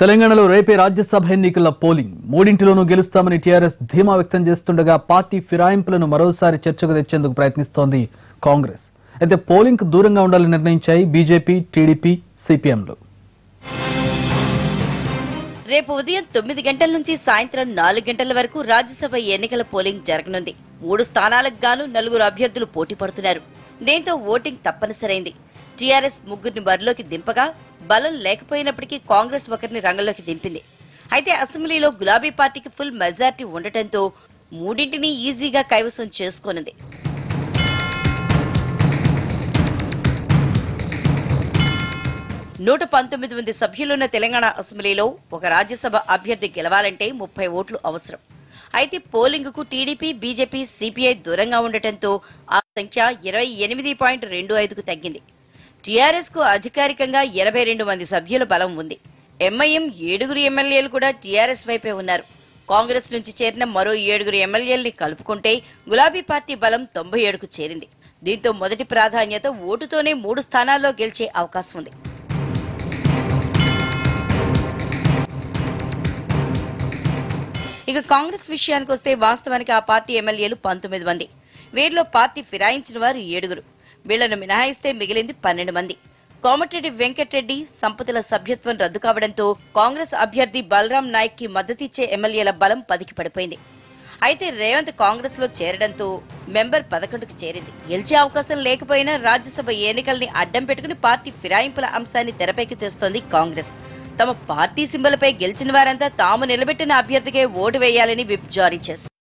తెలంగాణలో రేపే రాజ్యసభ ఎన్నికల పోలింగ్ మూడింటిలోనూ గెలుస్తామని టీఆర్ఎస్ ధీమా వ్యక్తం చేస్తుండగా పార్టీ ఫిరాయింపులను మరోసారి చర్చకు తెచ్చేందుకు ప్రయత్నిస్తోంది కాంగ్రెస్ అయితే పోలింగ్ కు దూరంగా ఉండాలని నిర్ణయించాయి బీజేపీ టీడీపీ సిపిఎంలు రేపు ఉదయం తొమ్మిది గంటల నుంచి సాయంత్రం నాలుగు గంటల వరకు రాజ్యసభ ఎన్నికల పోలింగ్ జరగనుంది మూడు స్థానాలకు గాను నలుగురు అభ్యర్థులు పోటీ పడుతున్నారు దీంతో ఓటింగ్ తప్పనిసరైంది టీఆర్ఎస్ ముగ్గురిని బరిలోకి దింపగా బలం లేకపోయినప్పటికీ కాంగ్రెస్ ఒకరిని రంగంలోకి దింపింది అయితే అసెంబ్లీలో గులాబీ పార్టీకి ఫుల్ మెజార్టీ ఉండటంతో మూడింటిని ఈజీగా కైవసం చేసుకోనుంది నూట పంతొమ్మిది మంది సభ్యులున్న తెలంగాణ అసెంబ్లీలో ఒక రాజ్యసభ అభ్యర్థి గెలవాలంటే ముప్పై ఓట్లు అవసరం అయితే పోలింగ్ కు టీడీపీ బీజేపీ సిపిఐ దూరంగా ఉండటంతో ఆ సంఖ్య ఇరవై ఎనిమిది పాయింట్ రెండు ఐదుకు తగ్గింది టీఆర్ఎస్ కు అధికారికంగా ఎనభై రెండు మంది సభ్యుల బలం ఉంది ఎంఐఎం ఏడుగురు ఎమ్మెల్యేలు కూడా టీఆర్ఎస్ వైపే ఉన్నారు కాంగ్రెస్ నుంచి చేరిన మరో ఏడుగురు ఎమ్మెల్యేల్ని కలుపుకుంటే గులాబీ పార్టీ బలం తొంభై ఏడుకు చేరింది దీంతో మొదటి ప్రాధాన్యత ఓటుతోనే మూడు స్థానాల్లో గెలిచే అవకాశం ఉంది ఇక కాంగ్రెస్ విషయానికి వస్తే వాస్తవానికి ఆ పార్టీ ఎమ్మెల్యేలు పంతొమ్మిది మంది వీరిలో పార్టీ ఫిరాయించిన వారు ఏడుగురు వీళ్లను మినహాయిస్తే మిగిలింది పన్నెండు మంది కోమటిరెడ్డి వెంకటరెడ్డి సంపతుల సభ్యత్వం రద్దు కావడంతో కాంగ్రెస్ అభ్యర్థి బలరాం నాయక్ కి మద్దతిచ్చే ఎమ్మెల్యేల బలం పదికి పడిపోయింది అయితే రేవంత్ కాంగ్రెస్ లో చేరడంతో మెంబర్ పదకొండుకు చేరింది గెలిచే అవకాశం లేకపోయినా రాజ్యసభ ఎన్నికల్ని అడ్డం పెట్టుకుని పార్టీ ఫిరాయింపుల అంశాన్ని తెరపైకి తెస్తోంది కాంగ్రెస్ తమ పార్టీ సింబలపై గెలిచిన వారంతా తాము నిలబెట్టిన అభ్యర్థికే ఓటు వేయాలని విప్ జారీ చేస్తారు